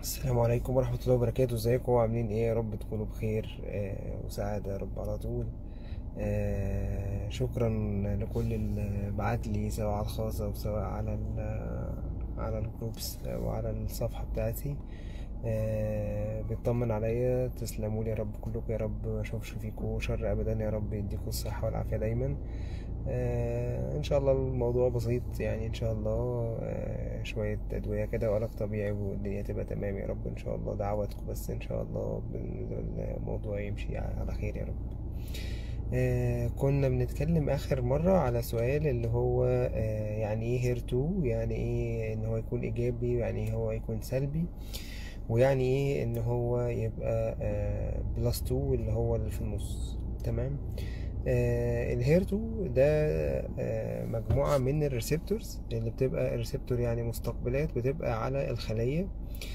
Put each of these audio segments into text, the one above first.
السلام عليكم ورحمة الله وبركاته ازيكم عاملين ايه يا رب تكونوا بخير آه وسعادة يا رب على طول آه شكرا لكل اللي بعت لي سواء على الخاص او سواء على ال على الجروبس او على الصفحة بتاعتي آه بيطمن عليا تسلموا لي يا رب كلكم يا رب ما اشوفش فيكم شر ابدا يا رب يديكم الصحة والعافية دايما آه ان شاء الله الموضوع بسيط يعني ان شاء الله آه شوية ادوية كده وعلاج طبيعي والدنيا تبقى تمام يا رب ان شاء الله دعواتكم بس ان شاء الله الموضوع يمشي على خير يا رب آه كنا بنتكلم اخر مرة على سؤال اللي هو آه يعني ايه هير تو يعني ايه ان هو يكون ايجابي يعني ايه هو يكون سلبي ويعني ايه ان هو يبقى آه بلس تو اللي هو اللي في النص تمام آه الهيرتو ده آه مجموعة من الريسبتورز اللي بتبقى الريسبتور يعني مستقبلات بتبقى على الخلية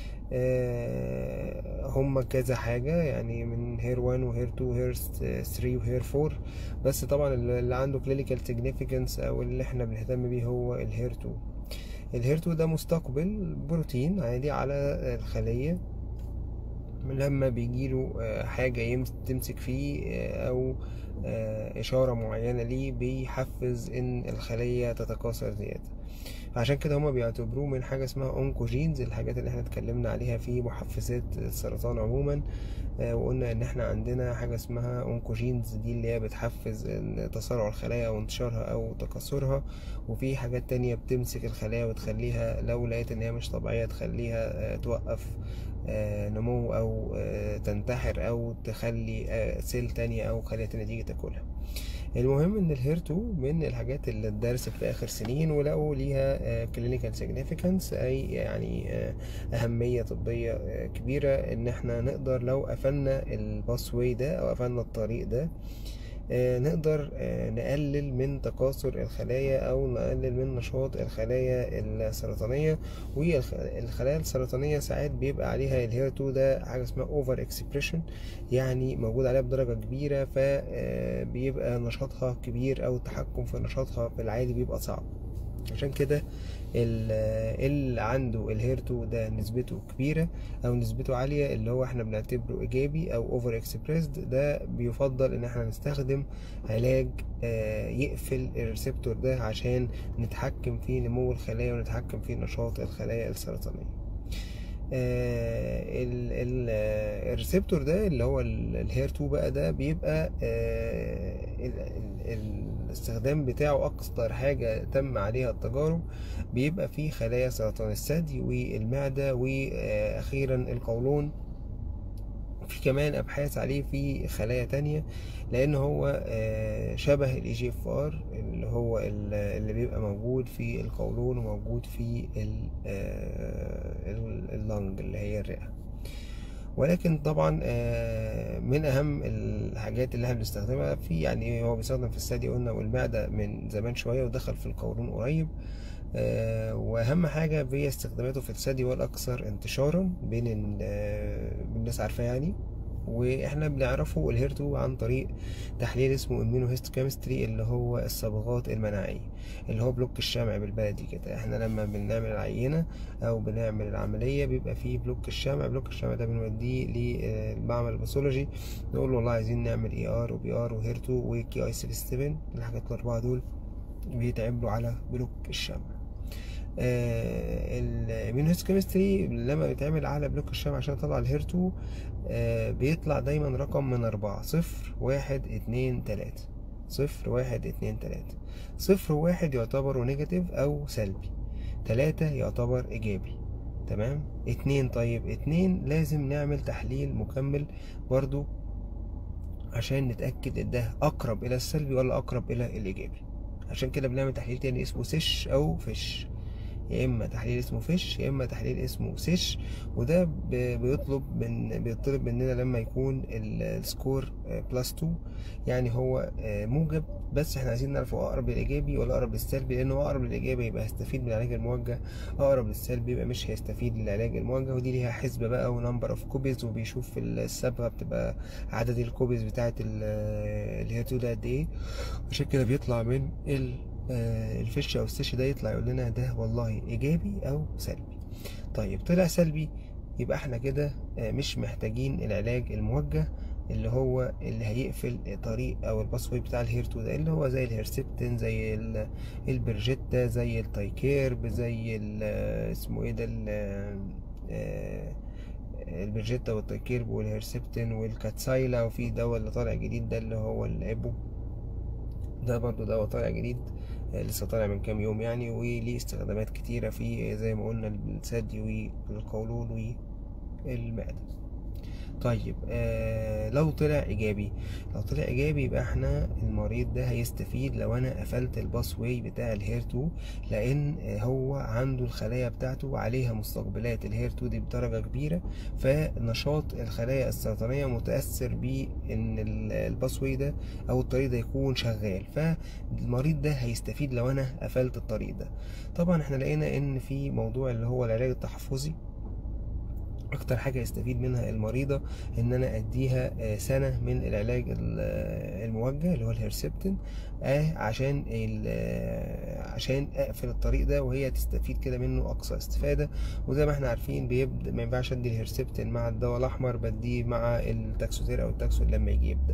آه هم كذا حاجة يعني من هير 1 وهير 2 وهير 3 وهير 4 بس طبعا اللي عنده كلينيكال سيجنيفيكانس او اللي احنا بنهتم بيه هو الهير 2 الهير 2 ده مستقبل بروتين عادي على الخلية لما بيجيله حاجة تمسك فيه أو إشارة معينة ليه بيحفز إن الخلية تتكاثر زيادة عشان كده هما بيعتبروه من حاجة اسمها أونكوجينز الحاجات اللي احنا اتكلمنا عليها في محفزات السرطان عموما وقلنا ان احنا عندنا حاجة اسمها أونكوجينز دي اللي هي بتحفز تسارع الخلايا او انتشارها او تكاثرها وفي حاجات تانية بتمسك الخلايا وتخليها لو لقيت ان هي مش طبيعية تخليها توقف نمو او تنتحر او تخلي سيل تانية او خلية تانية تيجي تاكلها المهم ان الهيرتو من الحاجات اللي اتدرست في اخر سنين ولقوا ليها كلينيكال سيجنيفيكانس اي يعني اهميه طبيه كبيره ان احنا نقدر لو قفلنا الباسوي ده او قفلنا الطريق ده نقدر نقلل من تكاثر الخلايا او نقلل من نشاط الخلايا السرطانيه والخلايا السرطانيه ساعات بيبقى عليها الهيرتو ده حاجه اسمها اوفر اكسبريشن يعني موجود عليها بدرجه كبيره فبيبقى نشاطها كبير او التحكم في نشاطها في العادي بيبقى صعب عشان كده اللي عنده الهيرتو ده نسبته كبيرة أو نسبته عالية اللي هو احنا بنعتبره إيجابي أو أوفر اكسبريسد ده بيفضل إن احنا نستخدم علاج يقفل الريسبتور ده عشان نتحكم في نمو الخلايا ونتحكم في نشاط الخلايا السرطانية الريسبتور ده اللي هو الهير 2 بقى ده بيبقى الاستخدام بتاعه اكثر حاجه تم عليها التجارب بيبقى في خلايا سرطان الثدي والمعده واخيرا القولون في كمان ابحاث عليه في خلايا تانية لان هو شبه الاي جي اف ار اللي هو اللي بيبقى موجود في القولون وموجود في اللنج اللي هي الرئه ولكن طبعا من اهم الحاجات اللي احنا بنستخدمها في يعني هو بيستخدم في الثدي قلنا والمعده من زمان شويه ودخل في القولون قريب واهم حاجه في استخداماته في الثدي والاكثر انتشارا بين الناس عارفاه يعني واحنا بنعرفه الهيرتو عن طريق تحليل اسمه immunohistochemistry اللي هو الصبغات المناعية اللي هو بلوك الشمع بالبلدي كده احنا لما بنعمل العينة او بنعمل العملية بيبقى فيه بلوك الشمع بلوك الشمع ده بنوديه للمعمل الباثولوجي نقول له والله عايزين نعمل اي ار وبي ار وهيرتو وكي اي 7 الحاجات الاربعة دول بيتعملوا على بلوك الشمع الاميونوهيستوكيمستري لما بيتعمل على بلوك الشمع عشان يطلع الهيرتو آه بيطلع دايما رقم من أربعة صفر واحد اتنين تلاتة صفر واحد اتنين تلاتة صفر واحد يعتبر نيجاتيف أو سلبي تلاتة يعتبر إيجابي تمام اتنين طيب اتنين لازم نعمل تحليل مكمل برضو عشان نتأكد إن ده أقرب إلى السلبي ولا أقرب إلى الإيجابي عشان كده بنعمل تحليل تاني اسمه سيش أو فيش يا اما تحليل اسمه فيش يا اما تحليل اسمه سيش وده بيطلب من بيطلب مننا لما يكون السكور بلس 2 يعني هو موجب بس احنا عايزين نعرف هو اقرب للايجابي ولا اقرب للسلبي لانه هو اقرب للايجابي يبقى هيستفيد من العلاج الموجه اقرب للسلبي يبقى مش هيستفيد من العلاج الموجه ودي ليها حسبه بقى ونمبر اوف كوبيز وبيشوف الصبغه بتبقى عدد الكوبيز بتاعه الهيرتو ده قد ايه عشان كده بيطلع من ال الفش او السش ده يطلع يقول لنا ده والله ايجابي او سلبي طيب طلع سلبي يبقى احنا كده مش محتاجين العلاج الموجه اللي هو اللي هيقفل طريق او الباسوي بتاع الهيرتو ده اللي هو زي الهيرسبتين زي البرجيتا زي التايكيرب زي اسمه ايه ده البرجيتا والتايكيرب والهيرسبتين والكاتسايلا وفي دواء اللي طالع جديد ده اللي هو الابو ده برضو دواء طالع جديد لسه طالع من كام يوم يعني وليه استخدامات كتيرة في زي ما قلنا الثدي والقولون والمعدة طيب آه لو طلع ايجابي لو طلع ايجابي يبقى احنا المريض ده هيستفيد لو انا قفلت الباس واي بتاع الهير 2 لان هو عنده الخلايا بتاعته عليها مستقبلات الهير 2 دي بدرجه كبيره فنشاط الخلايا السرطانيه متاثر بان الباس واي ده او الطريق ده يكون شغال فالمريض ده هيستفيد لو انا قفلت الطريق ده طبعا احنا لقينا ان في موضوع اللي هو العلاج التحفظي اكتر حاجة يستفيد منها المريضة ان انا اديها سنة من العلاج الموجه اللي هو الهيرسبتين عشان عشان اقفل الطريق ده وهي تستفيد كده منه اقصى استفادة وزي ما احنا عارفين بيبدأ ما ينفعش ادي الهيرسبتين مع الدواء الاحمر بديه مع التاكسوتير او التاكسول لما يجي يبدأ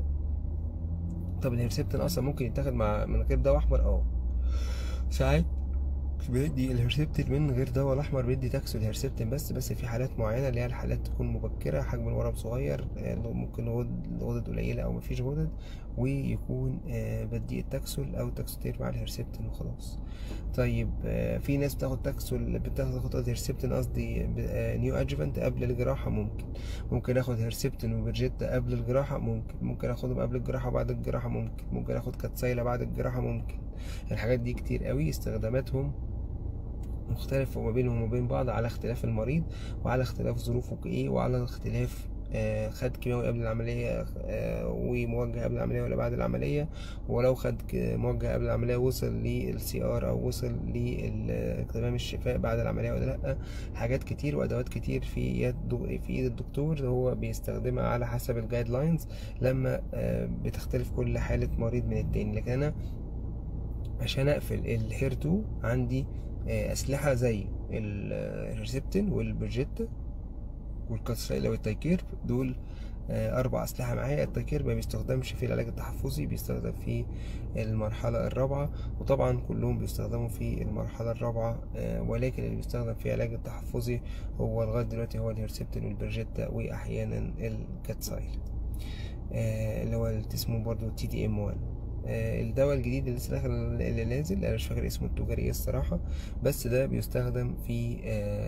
طب الهيرسبتين اصلا ممكن يتاخد مع من غير دواء احمر اه ساعات بيدي الهيرسبتين من غير دواء الاحمر بيدي تاكسو الهيرسبتين بس بس في حالات معينه اللي هي الحالات تكون مبكره حجم الورم صغير ممكن غدد قليله او مفيش غدد ويكون بدي التاكسول او التاكسوتير مع الهيرسبتين وخلاص طيب في ناس بتاخد تاكسول بتاخد هيرسبتين قصدي نيو ادجفنت قبل الجراحه ممكن ممكن اخد هيرسبتين وبرجيتا قبل الجراحه ممكن ممكن اخدهم قبل الجراحه وبعد الجراحه ممكن ممكن اخد كاتسايلا بعد الجراحه ممكن الحاجات دي كتير قوي استخداماتهم مختلف وما بينهم وما بين بعض على اختلاف المريض وعلى اختلاف ظروفه ايه وعلى اختلاف آه خد كيماوي قبل العملية آه وموجه قبل العملية ولا بعد العملية ولو خد موجه قبل العملية وصل للسي ار او وصل لتمام الشفاء بعد العملية ولا لا حاجات كتير وادوات كتير في يد في ايد الدكتور هو بيستخدمها على حسب الجايد لاينز لما آه بتختلف كل حالة مريض من التاني لكن انا عشان اقفل الهير 2 عندي اسلحه زي الريسبتين والبرجيتا والكاتسايلا والتايكيرب دول اربع اسلحه معايا التايكيرب ما بيستخدمش في العلاج التحفظي بيستخدم في المرحله الرابعه وطبعا كلهم بيستخدموا في المرحله الرابعه ولكن اللي بيستخدم في العلاج التحفظي هو لغايه دلوقتي هو الهيرسبتين والبرجيتا واحيانا الكاتسايلا اللي هو اسمه برضو تي دي ام 1 الدواء الجديد اللي لسه داخل اللي نازل انا مش فاكر اسمه التجاري الصراحه بس ده بيستخدم في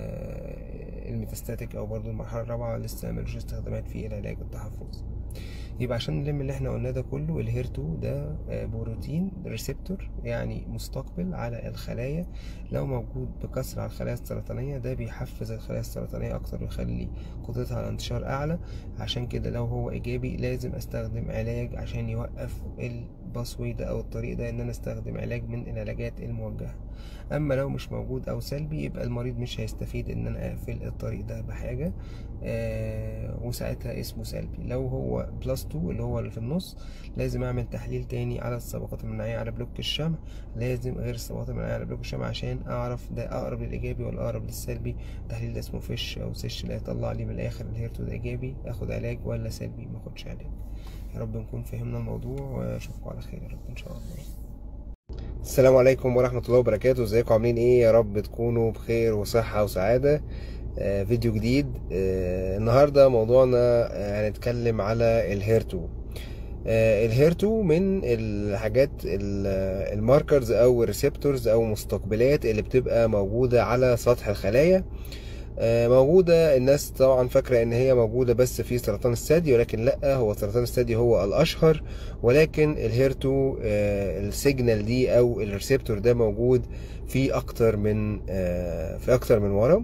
الميتاستاتيك او برضو المرحله الرابعه لسه ملوش استخدامات في العلاج التحفظي يبقى عشان نلم اللي احنا قلناه ده كله الهير 2 ده بروتين ريسبتور يعني مستقبل على الخلايا لو موجود بكثرة على الخلايا السرطانية ده بيحفز الخلايا السرطانية أكتر ويخلي قدرتها على الانتشار أعلى عشان كده لو هو إيجابي لازم أستخدم علاج عشان يوقف الباسوي ده أو الطريق ده إن أنا أستخدم علاج من العلاجات الموجهة أما لو مش موجود أو سلبي يبقى المريض مش هيستفيد إن أنا أقفل الطريق ده بحاجة آه وساعتها اسمه سلبي لو هو بلس 2 اللي هو اللي في النص لازم اعمل تحليل تاني على الصبغات المناعية على بلوك الشمع لازم غير الصبغات المناعية على بلوك الشمع عشان اعرف ده اقرب للايجابي ولا اقرب للسلبي التحليل ده اسمه فيش او سيش اللي هيطلع لي من الاخر الهيرتو ده ايجابي اخد علاج ولا سلبي ما اخدش علاج يا رب نكون فهمنا الموضوع واشوفكم على خير يا رب ان شاء الله السلام عليكم ورحمة الله وبركاته ازيكم عاملين ايه يا رب تكونوا بخير وصحة وسعادة آه فيديو جديد آه النهاردة موضوعنا هنتكلم على الهيرتو آه الهيرتو من الحاجات الماركرز او الريسبتورز او مستقبلات اللي بتبقى موجودة على سطح الخلايا موجودة الناس طبعا فاكرة ان هي موجودة بس في سرطان الثدي ولكن لا هو سرطان الثدي هو الاشهر ولكن الهيرتو السيجنال دي او الريسبتور ده موجود في اكتر من في اكتر من ورم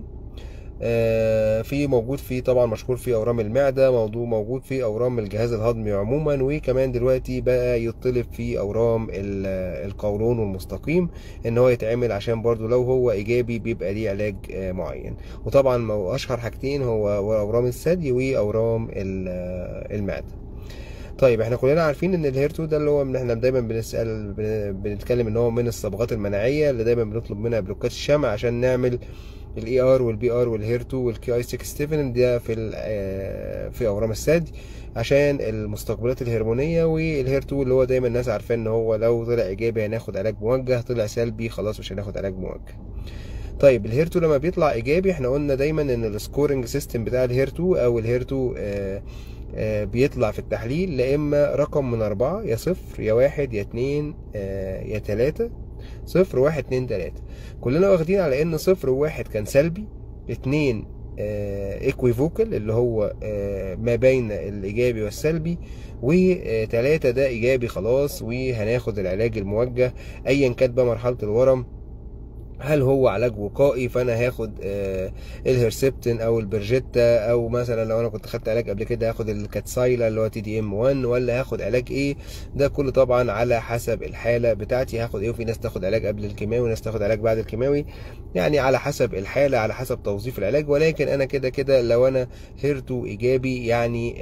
في موجود في طبعا مشهور في اورام المعده موضوع موجود في اورام الجهاز الهضمي عموما وكمان دلوقتي بقى يطلب في اورام القولون والمستقيم ان هو يتعمل عشان برضو لو هو ايجابي بيبقى ليه علاج معين وطبعا اشهر حاجتين هو اورام الثدي واورام المعده طيب احنا كلنا عارفين ان الهير 2 ده اللي هو من احنا دايما بنسال بن- بنتكلم ان هو من الصبغات المناعيه اللي دايما بنطلب منها بلوكات الشمع عشان نعمل الاي ار والبي ار والهير 2 والكي اي 67 ده في ال- آه، في اورام الثدي عشان المستقبلات الهرمونيه والهير 2 اللي هو دايما الناس عارفاه ان هو لو طلع ايجابي هناخد علاج موجه طلع سلبي خلاص مش هناخد علاج موجه طيب الهير 2 لما بيطلع ايجابي احنا قلنا دايما ان السكورنج سيستم بتاع الهير 2 او الهير 2 آه آه بيطلع في التحليل لا اما رقم من اربعة يا صفر يا واحد يا اتنين آه يا تلاتة صفر واحد اتنين تلاتة كلنا واخدين على ان صفر وواحد كان سلبي اتنين ايكويفوكال اللي هو آه ما بين الايجابي والسلبي وتلاتة ده ايجابي خلاص وهناخد العلاج الموجه ايا كانت بقى مرحله الورم هل هو علاج وقائي فانا هاخد آه الهرسبتين او البرجيتا او مثلا لو انا كنت خدت علاج قبل كده هاخد الكاتسايلا اللي هو تي دي ام 1 ولا هاخد علاج ايه ده كله طبعا على حسب الحاله بتاعتي هاخد ايه وفي ناس تاخد علاج قبل الكيماوي وناس تاخد علاج بعد الكيماوي يعني على حسب الحاله على حسب توظيف العلاج ولكن انا كده كده لو انا هيرتو ايجابي يعني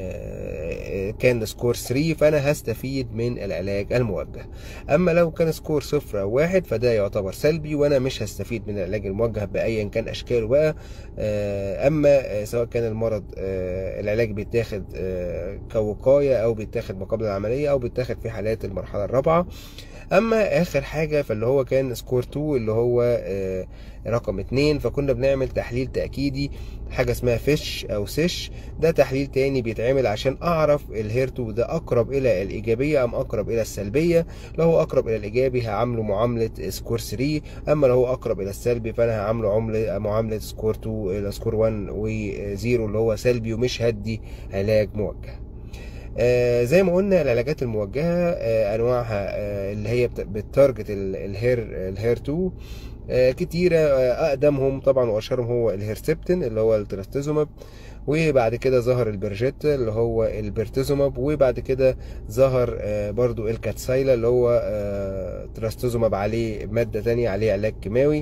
آه كان سكور 3 فانا هستفيد من العلاج الموجه اما لو كان سكور صفر او واحد فده يعتبر سلبي وانا مش هستفيد من العلاج الموجه بايا كان اشكاله بقى اما سواء كان المرض العلاج بيتاخد كوقايه او بيتاخد ما قبل العمليه او بيتاخد في حالات المرحله الرابعه اما اخر حاجه فاللي هو كان سكور 2 اللي هو رقم 2 فكنا بنعمل تحليل تاكيدي حاجه اسمها فيش او سيش ده تحليل تاني بيتعمل عشان اعرف الهير 2 ده اقرب الى الايجابيه ام اقرب الى السلبيه لو هو اقرب الى الايجابي هعامله معامله سكور 3 اما لو هو اقرب الى السلبي فانا هعامله عمله معامله سكور 2 الى سكور 1 و0 اللي هو سلبي ومش هدي علاج موجه آه زي ما قلنا العلاجات الموجهه آه انواعها آه اللي هي بتارجت الهير الهير 2 آه كتيرة آه أقدمهم طبعا وأشهرهم هو الهيرسبتين اللي هو التراستيزوماب وبعد كده ظهر البرجيت اللي هو البرتيزوماب وبعد كده ظهر آه برضو الكاتسايلا اللي هو آه تراستيزوماب عليه مادة تانية عليه علاج كيماوي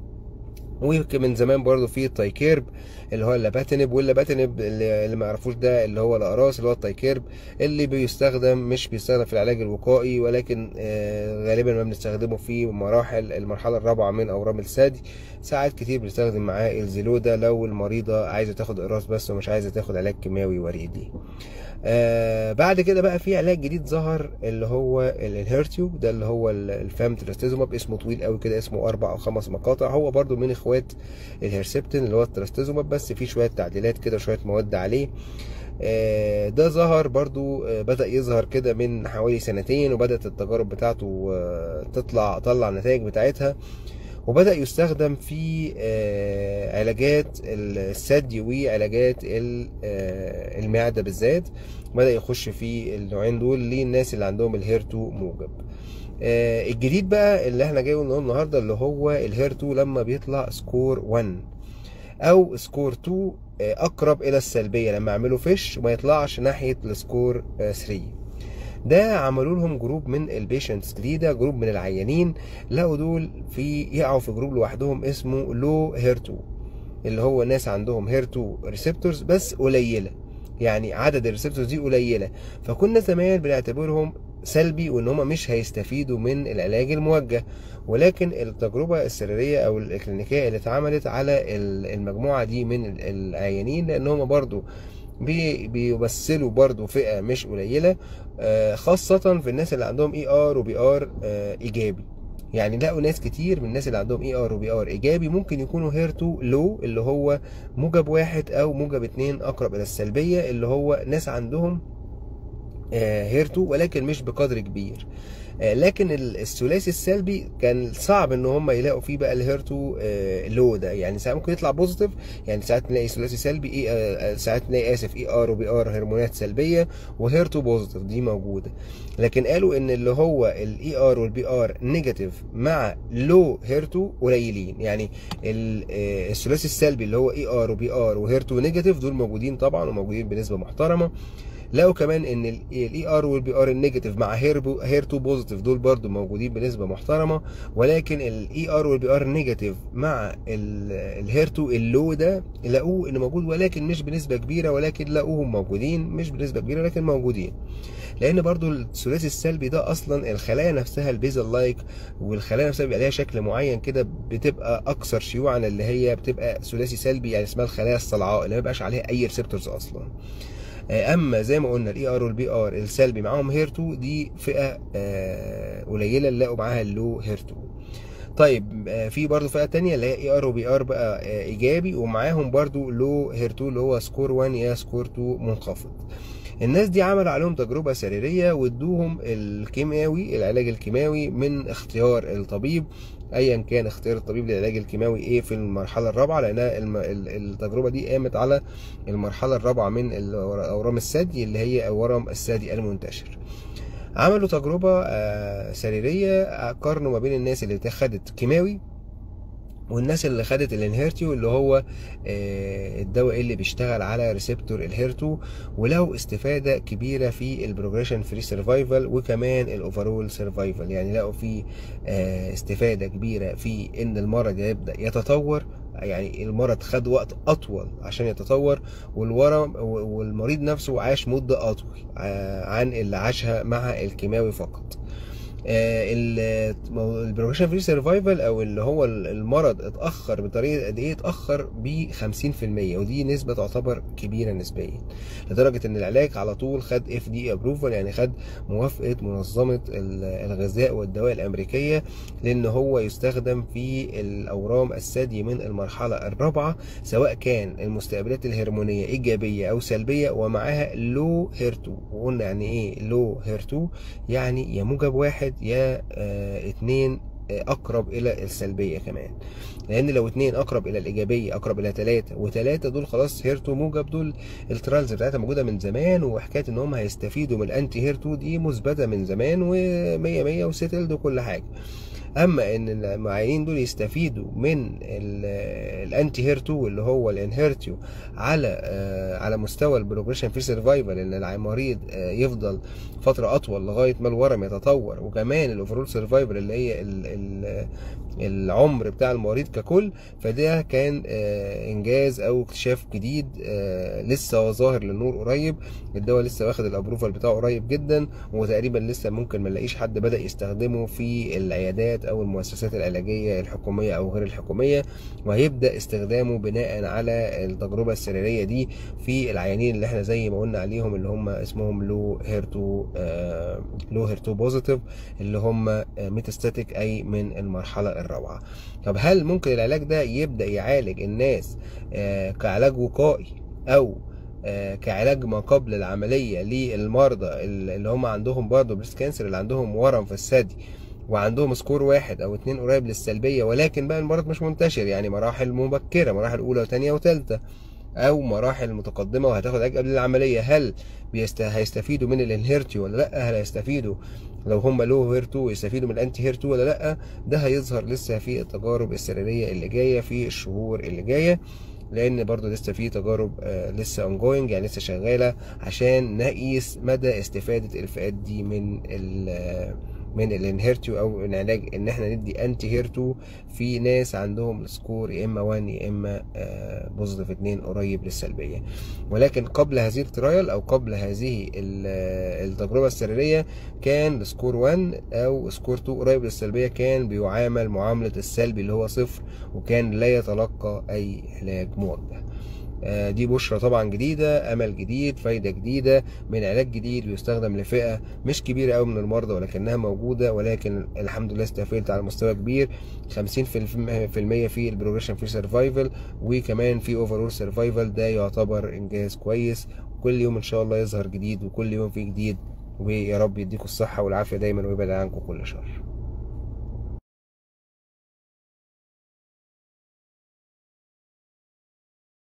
ومن زمان برضو في التايكيرب اللي هو اللاباتينب واللاباتينب اللي, اللي ما يعرفوش ده اللي هو الاقراص اللي هو التايكيرب اللي بيستخدم مش بيستخدم في العلاج الوقائي ولكن آه غالبا ما بنستخدمه في مراحل المرحله الرابعه من اورام الثدي ساعات كتير بنستخدم معاه الزيلودا لو المريضه عايزه تاخد اقراص بس ومش عايزه تاخد علاج كيماوي وريدي آه بعد كده بقى في علاج جديد ظهر اللي هو الهيرتيوب ده اللي هو الفام تراستيزوماب اسمه طويل قوي كده اسمه اربع او خمس مقاطع هو برضو من اخوات الهيرسبتين اللي هو التراستيزوماب بس في شويه تعديلات كده شويه مواد عليه آه ده ظهر برضو آه بدأ يظهر كده من حوالي سنتين وبدأت التجارب بتاعته تطلع طلع النتائج بتاعتها وبدأ يستخدم في علاجات الثدي وعلاجات المعدة بالذات بدأ يخش في النوعين دول للناس اللي عندهم الهير 2 موجب الجديد بقى اللي احنا جاي نقول النهارده اللي هو الهير 2 لما بيطلع سكور 1 او سكور 2 اقرب الى السلبيه لما اعمله فيش وما يطلعش ناحيه السكور 3 ده عملوا لهم جروب من البيشنتس جديده جروب من العيانين لقوا دول في يقعوا في جروب لوحدهم اسمه لو هير 2 اللي هو ناس عندهم هير 2 ريسبتورز بس قليله يعني عدد الريسبتورز دي قليله فكنا زمان بنعتبرهم سلبي وان هم مش هيستفيدوا من العلاج الموجه ولكن التجربه السريريه او الكلينيكيه اللي اتعملت على المجموعه دي من العيانين لان هم برضو بيمثلوا برضو فئة مش قليلة خاصة في الناس اللي عندهم اي ار وبي ار ايجابي يعني لقوا ناس كتير من الناس اللي عندهم اي ار وبي ار ايجابي ممكن يكونوا هيرتو لو اللي هو موجب واحد او موجب اتنين اقرب الى السلبية اللي هو ناس عندهم هيرتو ولكن مش بقدر كبير لكن الثلاثي السلبي كان صعب ان هم يلاقوا فيه بقى الهيرتو لو ده يعني ساعات ممكن يطلع بوزيتيف يعني ساعات نلاقي ثلاثي سلبي اي ساعات نلاقي اسف اي ار وبي ار هرمونات سلبيه وهيرتو بوزيتيف دي موجوده لكن قالوا ان اللي هو الاي ار والبي ار نيجاتيف مع لو هيرتو قليلين يعني الثلاثي السلبي اللي هو اي ار وبي ار وهيرتو نيجاتيف دول موجودين طبعا وموجودين بنسبه محترمه لقوا كمان ان الاي ار والبي ار النيجاتيف مع هير هير 2 بوزيتيف دول برضو موجودين بنسبه محترمه ولكن الاي ار والبي ار نيجاتيف مع الهير 2 اللو ده لقوه انه موجود ولكن مش بنسبه كبيره ولكن لقوهم موجودين مش بنسبه كبيره لكن موجودين لان برضو الثلاثي السلبي ده اصلا الخلايا نفسها البيزل لايك والخلايا نفسها بيبقى ليها شكل معين كده بتبقى اكثر شيوعا اللي هي بتبقى ثلاثي سلبي يعني اسمها الخلايا الصلعاء اللي ما بيبقاش عليها اي ريسبتورز اصلا اما زي ما قلنا الاي ار والبي ار السلبي معاهم هير 2 دي فئه قليله اللي لقوا معاها اللو هير 2 طيب في برضه فئه تانية اللي هي اي ار وبي ار بقى ايجابي ومعاهم برضه لو هير 2 اللي هو سكور 1 يا سكور 2 منخفض الناس دي عملوا عليهم تجربه سريريه وادوهم الكيماوي العلاج الكيماوي من اختيار الطبيب ايا كان اختيار الطبيب للعلاج الكيماوي ايه في المرحله الرابعه لانها التجربه دي قامت على المرحله الرابعه من اورام الثدي اللي هي ورم الثدي المنتشر عملوا تجربه سريريه قارنوا ما بين الناس اللي خدت كيماوي والناس اللي خدت الانهيرتيو اللي هو الدواء اللي بيشتغل على ريسبتور الهيرتو ولو استفاده كبيره في البروجريشن فري سرفايفل وكمان الاوفرول سرفايفل يعني لقوا في استفاده كبيره في ان المرض يبدا يتطور يعني المرض خد وقت اطول عشان يتطور والورم والمريض نفسه عاش مده اطول عن اللي عاشها مع الكيماوي فقط البروجريشن فري سرفايفل او اللي هو المرض اتاخر بطريقه قد ايه اتاخر ب 50% ودي نسبه تعتبر كبيره نسبيا لدرجه ان العلاج على طول خد اف دي ابروفال يعني خد موافقه منظمه الغذاء والدواء الامريكيه لان هو يستخدم في الاورام الثدي من المرحله الرابعه سواء كان المستقبلات الهرمونيه ايجابيه او سلبيه ومعاها لو هيرتو وقلنا يعني ايه لو هيرتو يعني يا موجب واحد يا اه اتنين اقرب الى السلبيه كمان لان لو اتنين اقرب الى الايجابيه اقرب الى تلاتة وتلاتة دول خلاص هيرتو موجب دول الترالز بتاعتها موجوده من زمان وحكايه ان هم هيستفيدوا من الانتي هيرتو دي مثبته من زمان و100 100 وسيتلد وكل حاجه اما ان المعينين دول يستفيدوا من الانتي هيرتو اللي هو الانهيرتيو على على مستوى البروجريشن في سرفايفل ان المريض يفضل فتره اطول لغايه ما الورم يتطور وكمان الاوفرول سرفايفل اللي هي ال ال العمر بتاع المريض ككل فده كان انجاز او اكتشاف جديد لسه ظاهر للنور قريب الدواء لسه واخد الابروفال بتاعه قريب جدا وتقريبا لسه ممكن ما نلاقيش حد بدا يستخدمه في العيادات او المؤسسات العلاجيه الحكوميه او غير الحكوميه وهيبدا استخدامه بناء على التجربه السريريه دي في العيانين اللي احنا زي ما قلنا عليهم اللي هم اسمهم لو هيرتو لو هيرتو بوزيتيف اللي هم ميتاستاتيك اي من المرحله الروعه طب هل ممكن العلاج ده يبدا يعالج الناس كعلاج وقائي او كعلاج ما قبل العمليه للمرضى اللي هم عندهم برضه بريست كانسر اللي عندهم ورم في الثدي وعندهم سكور واحد او اتنين قريب للسلبيه ولكن بقى المرض مش منتشر يعني مراحل مبكره مراحل اولى وثانيه وثالثه او مراحل متقدمه وهتاخد علاج قبل العمليه هل بيست... هيستفيدوا من الانهيرتي ولا لا هل هيستفيدوا لو هم لو هيرتو يستفيدوا من الانتي هيرتو ولا لا ده هيظهر لسه في التجارب السريريه اللي جايه في الشهور اللي جايه لان برضو لسه في تجارب آه لسه اونجوينج يعني لسه شغاله عشان نقيس مدى استفاده الفئات دي من من الانهيرتيو او العلاج ان احنا ندي انتي هيرتو في ناس عندهم السكور يا اما 1 يا اما بوزيتيف 2 قريب للسلبيه ولكن قبل هذه الترايل او قبل هذه التجربه السريريه كان السكور 1 او سكور 2 قريب للسلبيه كان بيعامل معامله السلبي اللي هو صفر وكان لا يتلقى اي علاج موجه دي بشرة طبعا جديدة أمل جديد فايدة جديدة من علاج جديد بيستخدم لفئة مش كبيرة أوي من المرضى ولكنها موجودة ولكن الحمد لله استفدت على مستوى كبير 50% في البروجريشن في سرفايفل وكمان في اوفرول سرفايفل ده يعتبر إنجاز كويس كل يوم إن شاء الله يظهر جديد وكل يوم في جديد ويا رب يديكم الصحة والعافية دايما ويبعد عنكم كل شر